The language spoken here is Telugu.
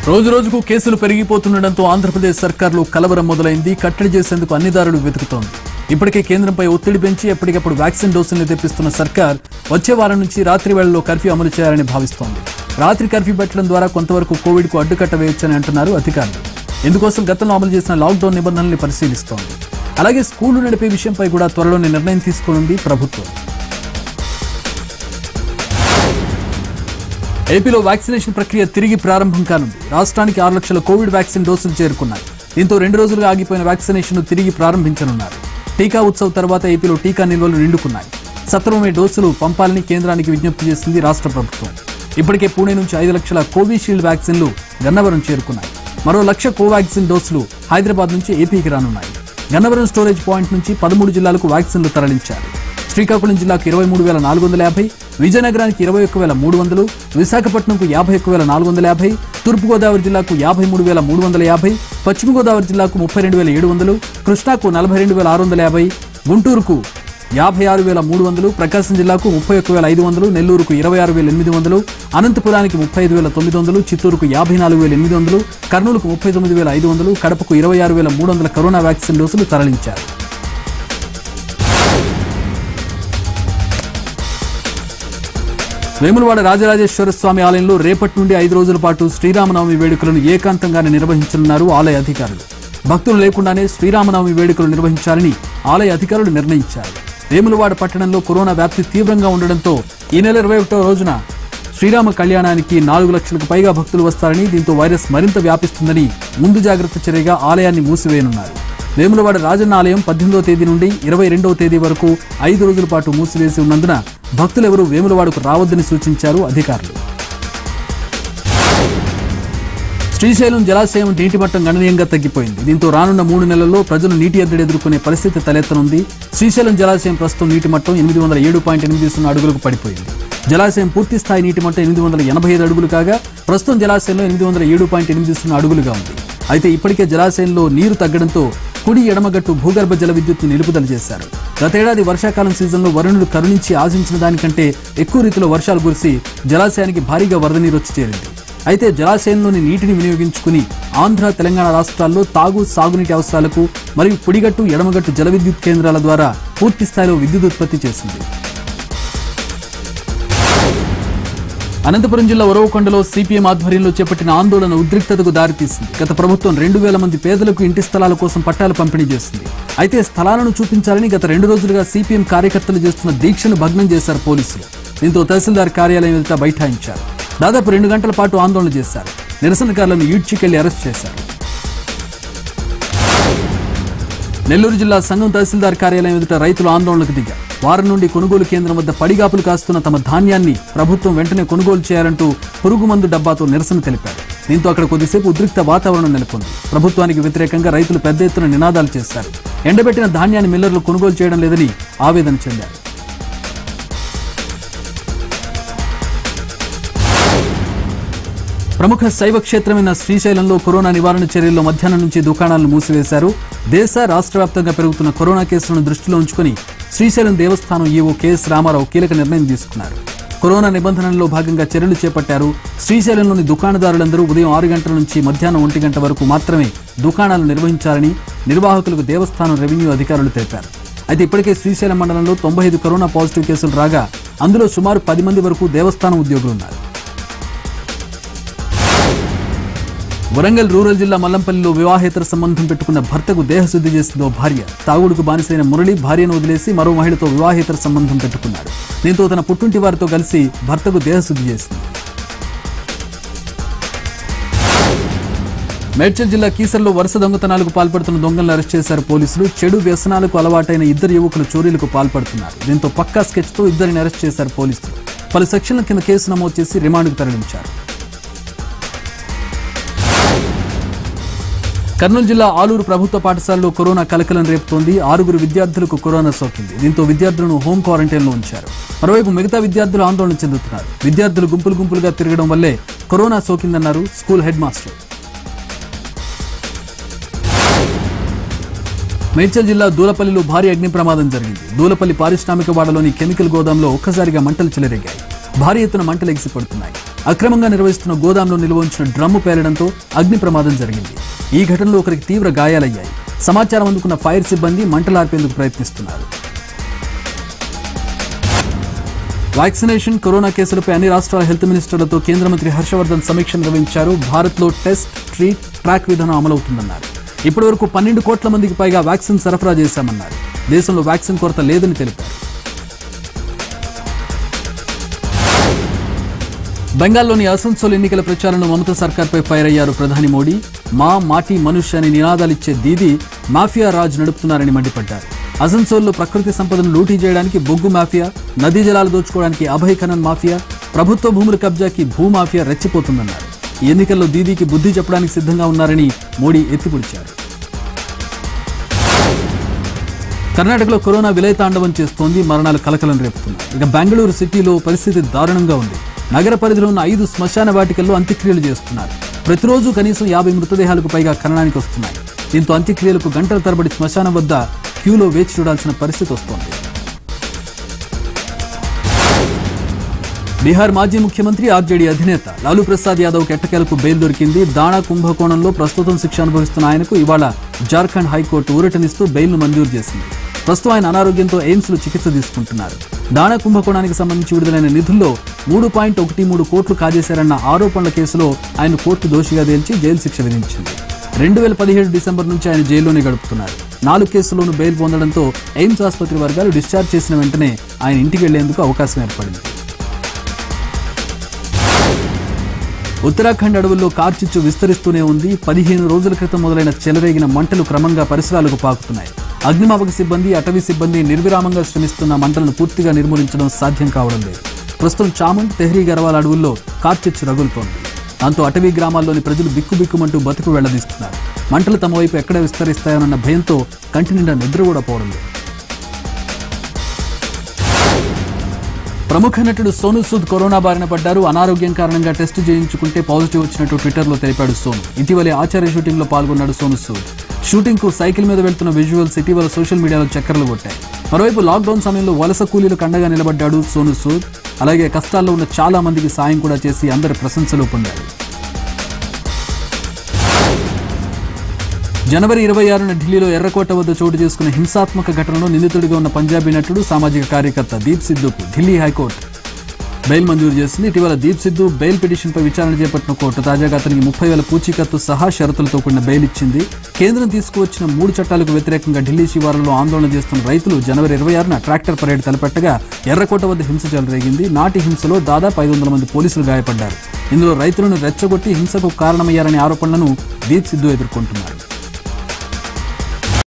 రోజు రోజుకు కేసులు పెరిగిపోతుండటంతో ఆంధ్రప్రదేశ్ సర్కార్లో కలవరం మొదలైంది కట్టడి చేసేందుకు అన్ని దారులు వెతుకుతోంది ఇప్పటికే కేంద్రంపై ఒత్తిడి పెంచి ఎప్పటికప్పుడు వ్యాక్సిన్ డోసుల్ని తెప్పిస్తున్న సర్కార్ వచ్చే వారం నుంచి రాత్రి వేళల్లో కర్ఫ్యూ అమలు చేయాలని భావిస్తోంది రాత్రి కర్ఫ్యూ పెట్టడం ద్వారా కొంతవరకు కోవిడ్కు అడ్డుకట్ట వేయొచ్చని అంటున్నారు అధికారులు ఇందుకోసం గతంలో అమలు చేసిన లాక్డౌన్ నిబంధనల్ని పరిశీలిస్తోంది అలాగే స్కూళ్లు నడిపే విషయంపై కూడా త్వరలోనే నిర్ణయం తీసుకోనుంది ప్రభుత్వం ఏపీలో వ్యాక్సినేషన్ ప్రక్రియ తిరిగి ప్రారంభం కానుంది రాష్ట్రానికి ఆరు లక్షల కోవిడ్ వ్యాక్సిన్ డోసులు చేరుకున్నాయి దీంతో రెండు రోజులుగా ఆగిపోయిన వ్యాక్సినేషన్ తిరిగి ప్రారంభించనున్నారు టీకా ఉత్సవ్ తర్వాత ఏపీలో టీకా నిల్వలు నిండుకున్నాయి సత్వరమే డోసులు పంపాలని కేంద్రానికి విజ్ఞప్తి చేసింది రాష్ట్ర ప్రభుత్వం ఇప్పటికే పూణే నుంచి ఐదు లక్షల కోవిషీల్డ్ వ్యాక్సిన్లు గన్నవరం చేరుకున్నాయి మరో లక్ష కోవాక్సిన్ డోసులు హైదరాబాద్ నుంచి ఏపీకి రానున్నాయి గన్నవరం స్టోరేజ్ పాయింట్ నుంచి పదమూడు జిల్లాలకు వ్యాక్సిన్లు తరలించారు శ్రీకాకుళం జిల్లాకు ఇరవై మూడు వేల నాలుగు వందల యాభై విజయనగరానికి ఇరవై ఒక్క వేల మూడు వందలు విశాఖపట్నంకు యాభై ఒక్క వేల నాలుగు వందల యాభై తూర్పుగోదావరి జిల్లాకు యాభై మూడు వేల మూడు వందల యాభై పశ్చిమ గోదావరి జిల్లాకు ముప్పై రెండు వేల ఏడు వందలు కృష్ణాకు నలభై రెండు వేల ఆరు వందల యాభై గుంటూరుకు యాభై ఆరు వేల మూడు వందలు ప్రకాశం జిల్లాకు ముప్పై ఒక్క వేల ఐదు వందలు నెల్లూరుకు ఇరవై ఆరు వేల ఎనిమిది వందలు అనంతపురానికి ముప్పై ఐదు వేల తొమ్మిది వందలు చిత్తూరుకు యాభై నాలుగు వేల ఎనిమిది వందలు కర్నూలుకు ముప్పై తొమ్మిది వేల ఐదు వందలు కడపకు ఇరవై ఆరు వేల మూడు వందల కరోనా వ్యాక్సిన్ డోసులు తరలించారు వేములవాడ రాజరాజేశ్వర స్వామి ఆలయంలో రేపటి నుండి ఐదు రోజుల పాటు శ్రీరామనవమి వేడుకలను ఏకాంతంగానే నిర్వహించనున్నారు ఆలయ అధికారులు భక్తులు లేకుండానే శ్రీరామనవమి వేడుకలు నిర్వహించాలని ఆలయ అధికారులు నిర్ణయించారు వేములవాడ పట్టణంలో కరోనా వ్యాప్తి తీవ్రంగా ఉండడంతో ఈ నెల ఇరవై ఒకటో రోజున శ్రీరామ కళ్యాణానికి నాలుగు లక్షలకు పైగా భక్తులు వస్తారని దీంతో వైరస్ మరింత వ్యాపిస్తుందని ముందు జాగ్రత్త చర్యగా ఆలయాన్ని మూసివేయనున్నారు వేములవాడ రాజన్న ఆలయం పద్దెనిమిదవ తేదీ నుండి ఇరవై రెండవ తేదీ వరకు ఐదు రోజుల పాటు మూసివేసి ఉన్నందున భక్తులెవరూ వేములవాడకు రావద్దని సూచించారు అధికారులు శ్రీశైలం జలాశయం నీటి మట్టం గణనీయంగా తగ్గిపోయింది దీంతో రానున్న మూడు నెలల్లో ప్రజలు నీటి ఎద్దడి ఎదుర్కొనే పరిస్థితి తలెత్తనుంది శ్రీశైలం జలాశయం ప్రస్తుతం నీటి మట్టం ఎనిమిది వందల ఏడు పాయింట్ ఎనిమిది సున్నా అడుగులకు పడిపోయింది జలాశయం పూర్తి స్థాయి నీటి మట్టం ఎనిమిది వందల ఎనభై ఐదు అడుగులు కాగా ప్రస్తుతం జలాశయంలో ఎనిమిది వందల ఏడు పాయింట్ ఎనిమిది సున్నా అడుగులుగా ఉంది అయితే ఇప్పటికే జలాశయంలో నీరు తగ్గడంతో కుడి ఎడమగట్టు భూగర్భ జల విద్యుత్ను నిలుపుదల చేశారు గతేడాది వర్షాకాలం సీజన్లో వరుణుడు కరుణించి ఆశించిన దానికంటే ఎక్కువ రీతిలో వర్షాలు కురిసి జలాశయానికి భారీగా వరద నీరు వచ్చి చేరింది అయితే జలాశయంలోని నీటిని వినియోగించుకుని ఆంధ్ర తెలంగాణ రాష్ట్రాల్లో తాగు సాగునీటి అవసరాలకు మరియు పొడిగట్టు ఎడమగట్టు జల విద్యుత్ కేంద్రాల ద్వారా పూర్తి స్థాయిలో విద్యుత్ ఉత్పత్తి చేసింది అనంతపురం జిల్లా ఒరవకొండలో సిపిఎం ఆధ్వర్యంలో చేపట్టిన ఆందోళన ఉద్రిక్తతకు దారితీసింది గత ప్రభుత్వం రెండు వేల మంది పేదలకు ఇంటి స్థలాల కోసం పట్టాలు పంపిణీ చేసింది అయితే స్థలాలను చూపించాలని గత రెండు రోజులుగా సిపిఎం కార్యకర్తలు చేస్తున్న దీక్షను భగ్నం చేశారు పోలీసులు దీంతో తహసీల్దార్ కార్యాలయం ఎదుట బైఠాయించారు దాదాపు రెండు గంటల పాటు ఆందోళన చేశారు నిరసనకారులను ఈడ్చికెళ్లి అరెస్ట్ చేశారు నెల్లూరు జిల్లా సంఘం తహసీల్దార్ కార్యాలయం ఎదుట రైతులు ఆందోళనకు దిగారు వారం నుండి కొనుగోలు కేంద్రం వద్ద పడిగాపులు కాస్తున్న తమ ధాన్యాన్ని ప్రభుత్వం వెంటనే కొనుగోలు చేయాలంటూ పురుగు మందు డబ్బాతో నిరసన తెలిపారు దీంతో అక్కడ కొద్దిసేపు ఉద్రిక్త వాతావరణం నెలకొంది ప్రభుత్వానికి వ్యతిరేకంగా రైతులు పెద్ద ఎత్తున నినాదాలు చేశారు ఎండబెట్టిన ధాన్యాన్ని మిల్లర్లు కొనుగోలు చేయడం లేదని ఆవేదన చెందారు ప్రముఖ శైవ క్షేత్రమైన శ్రీశైలంలో కరోనా నివారణ చర్యల్లో మధ్యాహ్నం నుంచి దుకాణాలను మూసివేశారు దేశ రాష్ట్ర వ్యాప్తంగా పెరుగుతున్న కరోనా కేసులను దృష్టిలో ఉంచుకుని శ్రీశైలం దేవస్థానం ఈవో కెఎస్ రామారావు కీలక నిర్ణయం తీసుకున్నారు కరోనా నిబంధనల్లో భాగంగా చర్యలు చేపట్టారు శ్రీశైలంలోని దుకాణదారులందరూ ఉదయం ఆరు గంటల నుంచి మధ్యాహ్నం ఒంటి గంట వరకు మాత్రమే దుకాణాలు నిర్వహించాలని నిర్వాహకులకు దేవస్థానం రెవెన్యూ అధికారులు తెలిపారు అయితే ఇప్పటికే శ్రీశైలం మండలంలో తొంభై ఐదు కరోనా పాజిటివ్ కేసులు రాగా అందులో సుమారు పది మంది వరకు దేవస్థానం ఉద్యోగులు ఉన్నారు వరంగల్ రూరల్ జిల్లా మల్లంపల్లిలో వివాహేతర సంబంధం పెట్టుకున్న భర్తకు దేహశుద్ధి చేసిందో భార్య తాగుడుకు బానిసైన మురళి భార్యను వదిలేసి మరో మహిళతో వివాహేతర సంబంధం పెట్టుకున్నాడు దీంతో తన పుట్టింటి వారితో కలిసి భర్తకు దేహశుద్ధి చేసింది మేడ్చల్ జిల్లా కీసర్లో వరుస దొంగతనాలకు పాల్పడుతున్న దొంగలను అరెస్ట్ చేశారు పోలీసులు చెడు వ్యసనాలకు అలవాటైన ఇద్దరు యువకులు చోరీలకు పాల్పడుతున్నారు దీంతో పక్కా స్కెచ్తో ఇద్దరిని అరెస్ట్ చేశారు పోలీసులు పలు సెక్షన్ల కింద కేసు నమోదు చేసి రిమాండ్కు తరలించారు కర్నూలు జిల్లా ఆలూరు ప్రభుత్వ పాఠశాలలో కరోనా కలకలం రేపుతోంది ఆరుగురు విద్యార్థులకు కరోనా సోకింది దీంతో విద్యార్థులను హోం క్వారంటైన్లో ఉంచారు మరోవైపు మిగతా విద్యార్థులు ఆందోళన చెందుతున్నారు విద్యార్థులు గుంపులు గుంపులుగా తిరగడం వల్లే కరోనా సోకిందన్నారు స్కూల్ హెడ్ మాస్టర్ మేడ్చల్ జిల్లా దూలపల్లిలో భారీ అగ్ని ప్రమాదం జరిగింది దూలపల్లి పారిశ్రామిక వాడలోని కెమికల్ గోదాంలో ఒక్కసారిగా మంటలు చెలరేగాయి భారీ ఎత్తున మంటలు ఎగిసిపడుతున్నాయి అక్రమంగా నిర్వహిస్తున్న గోదాంలో నిల్వ ఉంచిన డ్రమ్ము పేలడంతో అగ్ని ప్రమాదం జరిగింది ఈ ఘటనలో ఒకరికి తీవ్ర గాయాలయ్యాయి సమాచారం అందుకున్న ఫైర్ సిబ్బంది మంటలార్పేందుకు ప్రయత్నిస్తున్నారు వ్యాక్సినేషన్ కరోనా కేసులపై అన్ని రాష్ట్రాల హెల్త్ మినిస్టర్లతో కేంద్ర మంత్రి హర్షవర్ధన్ సమీక్ష నిర్వహించారు భారత్లో టెస్ట్ ట్రీట్ ట్రాక్ విధానం అమలవుతుందన్నారు ఇప్పటివరకు పన్నెండు కోట్ల మందికి పైగా వ్యాక్సిన్ సరఫరా చేశామన్నారు దేశంలో వ్యాక్సిన్ కొరత లేదని తెలిపారు బెంగాల్లోని అసన్సోల్ ఎన్నికల ప్రచారంలో మమతా సర్కార్పై ఫైర్ అయ్యారు ప్రధాని మోడీ మా మాటి మనుష్య అని నినాదాలిచ్చే దీదీ మాఫియా రాజ్ నడుపుతున్నారని మండిపడ్డారు అసన్సోల్లో ప్రకృతి సంపదను లూటీ చేయడానికి బొగ్గు మాఫియా నదీ జలాలు దోచుకోవడానికి అభయ్ ఖనన్ మాఫియా ప్రభుత్వ భూముల కబ్జాకి భూమాఫియా రెచ్చిపోతుందన్నారు ఈ ఎన్నికల్లో దీదీకి బుద్ధి చెప్పడానికి సిద్ధంగా ఉన్నారని మోడీ ఎత్తిపుడిచారు కర్ణాటకలో కరోనా విలయతాండవం చేస్తోంది మరణాలు కలకలం రేపుతున్నాయి ఇక బెంగళూరు సిటీలో పరిస్థితి దారుణంగా ఉంది నగర పరిధిలో ఉన్న ఐదు శ్మశాన వాటికల్లో అంత్యక్రియలు చేస్తున్నారు ప్రతిరోజు కనీసం యాభై మృతదేహాలకు పైగా ఖననానికి వస్తున్నాయి దీంతో అంత్యక్రియలకు గంటల తరబడి శ్మశానం వద్ద క్యూలో వేచి చూడాల్సిన పరిస్థితి వస్తోంది బీహార్ మాజీ ముఖ్యమంత్రి ఆర్జేడీ అధినేత లాలూ ప్రసాద్ యాదవ్ ఎట్టకేలకు బెయిల్ దొరికింది దాణా కుంభకోణంలో ప్రస్తుతం శిక్ష అనుభవిస్తున్న ఆయనకు ఇవాళ జార్ఖండ్ హైకోర్టు ఊరటనిస్తూ బెయిల్ను మంజూరు చేసింది ప్రస్తుతం ఆయన అనారోగ్యంతో ఎయిమ్స్ లో చికిత్స తీసుకుంటున్నారు దాణా కుంభకోణానికి సంబంధించి విడుదలైన నిధుల్లో మూడు పాయింట్ ఒకటి మూడు కోట్లు కాజేశారన్న ఆరోపణల కేసులో ఆయన కోర్టు దోషిగా తేల్చి జైలు శిక్ష విధించింది రెండు వేల పదిహేడు డిసెంబర్ నుంచి ఆయన జైల్లోనే గడుపుతున్నారు నాలుగు కేసుల్లోనూ బెయిల్ పొందడంతో ఎయిమ్స్ ఆసుపత్రి వర్గాలు డిశ్చార్జ్ చేసిన వెంటనే ఆయన ఇంటికి వెళ్లేందుకు అవకాశం ఏర్పడింది ఉత్తరాఖండ్ అడవుల్లో కార్చిచ్చు విస్తరిస్తూనే ఉంది పదిహేను రోజుల క్రితం మొదలైన చెలరేగిన మంటలు క్రమంగా పరిసరాలకు పాకుతున్నాయి అగ్నిమాపక సిబ్బంది అటవీ సిబ్బంది నిర్విరామంగా శ్రమిస్తున్న మంటలను పూర్తిగా నిర్మూలించడం సాధ్యం కావడం లేదు ప్రస్తుతం చాముండ్ తెహ్రీ గర్వాల్ అడవుల్లో కార్చిచ్చు రగులుతోంది దాంతో అటవీ గ్రామాల్లోని ప్రజలు బిక్కుబిక్కుమంటూ బతుకు వెళ్లదీస్తున్నారు మంటలు తమ వైపు ఎక్కడ విస్తరిస్తాయోనన్న భయంతో కంటి నిండా నిద్ర కూడా పోవడం లేదు ప్రముఖ నటుడు సోను సూద్ కరోనా బారిన పడ్డారు అనారోగ్యం కారణంగా టెస్ట్ చేయించుకుంటే పాజిటివ్ వచ్చినట్టు ట్విట్టర్లో తెలిపాడు సోను ఇటీవలే ఆచార్య షూటింగ్లో పాల్గొన్నాడు సోను సూద్ షూటింగ్ కు సైకిల్ మీద వెళ్తున్న విజువల్స్ ఇటీవల సోషల్ మీడియాలో చక్కర్లు కొట్టాయి మరోవైపు లాక్డౌన్ సమయంలో వలస కూలీలకు అండగా నిలబడ్డాడు సోను సూద్ అలాగే కష్టాల్లో ఉన్న చాలా మందికి సాయం కూడా చేసి అందరి ప్రశంసలు పొందాడు జనవరి ఇరవై ఆరున ఢిల్లీలో ఎర్రకోట వద్ద చోటు చేసుకున్న హింసాత్మక ఘటనలో నిందితుడిగా ఉన్న పంజాబీ నటుడు సామాజిక కార్యకర్త దీప్ సిద్ధుకు ఢిల్లీ హైకోర్టు బెయిల్ మంజూరు చేసింది ఇటీవల దీప్ సిద్ధు బెయిల్ పిటిషన్పై విచారణ చేపట్టిన కోర్టు తాజాగా అతనికి ముప్పై వేల పూచీకత్తు సహా షరతులతో కూడిన బెయిల్ ఇచ్చింది కేంద్రం తీసుకువచ్చిన మూడు చట్టాలకు వ్యతిరేకంగా ఢిల్లీ శివారులో ఆందోళన చేస్తున్న రైతులు జనవరి ఇరవై ఆరున ట్రాక్టర్ పరేడ్ తలపెట్టగా ఎర్రకోట వద్ద హింస చెలరేగింది నాటి హింసలో దాదాపు ఐదు వందల మంది పోలీసులు గాయపడ్డారు ఇందులో రైతులను రెచ్చగొట్టి హింసకు కారణమయ్యారనే ఆరోపణలను దీప్ సిద్ధు ఎదుర్కొంటున్నారు